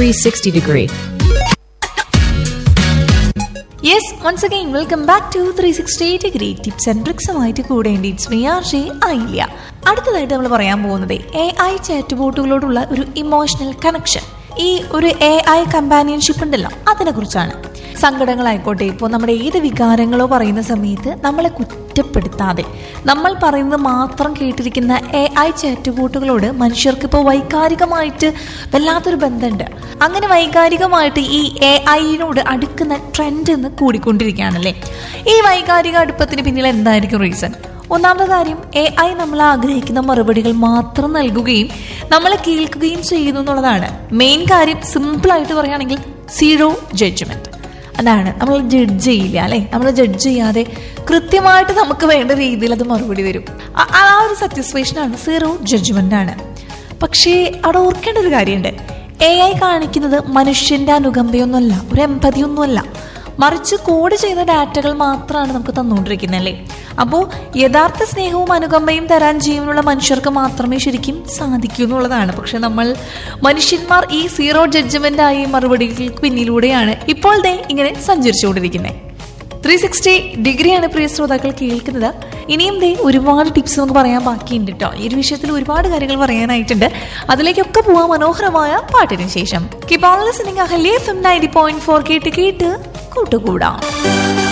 360 degree. Yes once again welcome back to three sixty degree tips and ട്രിക്സുമായിട്ട് കൂടെ it's me R J ആയില്ല അടുത്തതായിട്ട് നമ്മൾ പറയാൻ പോകുന്നത് എ ഐ ചാറ്റ് ബോട്ടുകളോടുള്ള ഒരു ഇമോഷണൽ കണക്ഷൻ ഈ ഒരു എ ഐ കമ്പാനിയൻഷിപ്പ് ഉണ്ടല്ലോ അതിനെ കുറിച്ചാണ് സങ്കടങ്ങളായിക്കോട്ടെ ഇപ്പോൾ നമ്മുടെ ഏത് വികാരങ്ങളോ പറയുന്ന സമയത്ത് നമ്മളെ കുറ്റപ്പെടുത്താതെ നമ്മൾ പറയുന്നത് മാത്രം കേട്ടിരിക്കുന്ന എ ഐ ചാറ്റ് ബോട്ടുകളോട് മനുഷ്യർക്ക് ഇപ്പോൾ വൈകാരികമായിട്ട് വല്ലാത്തൊരു ബന്ധമുണ്ട് അങ്ങനെ വൈകാരികമായിട്ട് ഈ എ ഐനോട് അടുക്കുന്ന ട്രെൻഡ് എന്ന് കൂടിക്കൊണ്ടിരിക്കുകയാണല്ലേ ഈ വൈകാരിക അടുപ്പത്തിന് പിന്നിൽ എന്തായിരിക്കും റീസൺ ഒന്നാമത്തെ കാര്യം എ ഐ നമ്മൾ ആഗ്രഹിക്കുന്ന മറുപടികൾ മാത്രം നൽകുകയും നമ്മളെ കേൾക്കുകയും ചെയ്യുന്നു എന്നുള്ളതാണ് മെയിൻ കാര്യം സിമ്പിളായിട്ട് പറയുകയാണെങ്കിൽ സീറോ ജഡ്ജ്മെന്റ് അതാണ് നമ്മൾ ജഡ്ജ് ചെയ്യില്ല അല്ലെ നമ്മൾ ജഡ്ജ് ചെയ്യാതെ കൃത്യമായിട്ട് നമുക്ക് വേണ്ട രീതിയിൽ അത് മറുപടി തരും ആ- ആ ഒരു സാറ്റിസ്ഫാക്ഷൻ ആണ് സീറോ ജഡ്ജ്മെന്റ് ആണ് പക്ഷേ അവിടെ ഓർക്കേണ്ട ഒരു കാര്യമുണ്ട് എ ഐ കാണിക്കുന്നത് മനുഷ്യന്റെ അനുകമ്പയൊന്നുമല്ല ഒരു എമ്പതിയൊന്നുമല്ല മറിച്ച് കോഡ് ചെയ്ത ഡാറ്റകൾ മാത്രമാണ് നമുക്ക് തന്നുകൊണ്ടിരിക്കുന്നത് അല്ലേ അപ്പോൾ യഥാർത്ഥ സ്നേഹവും അനുകമ്പയും തരാൻ ജീവനുള്ള മനുഷ്യർക്ക് മാത്രമേ ശരിക്കും സാധിക്കൂ എന്നുള്ളതാണ് പക്ഷെ നമ്മൾ മനുഷ്യന്മാർ ഈ സീറോ ജഡ്ജ്മെന്റ് ആയി മറുപടികൾക്ക് പിന്നിലൂടെയാണ് ഇപ്പോൾ ദേ ഇങ്ങനെ സഞ്ചരിച്ചുകൊണ്ടിരിക്കുന്നത് ത്രീ സിക്സ്റ്റി ഡിഗ്രിയാണ് പ്രിയ ശ്രോതാക്കൾ കേൾക്കുന്നത് ഇനിയും ദേ ഒരുപാട് ടിപ്സ് നമുക്ക് പറയാൻ ബാക്കിയുണ്ട് കേട്ടോ ഈ ഒരു വിഷയത്തിൽ ഒരുപാട് കാര്യങ്ങൾ പറയാനായിട്ടുണ്ട് അതിലേക്കൊക്കെ പോവാൻ മനോഹരമായ പാട്ടിന് ശേഷം കിപ്പോൾ listening Ahalya F M ninety point four കേട്ട് കേട്ട് കൂട്ടുകൂടാം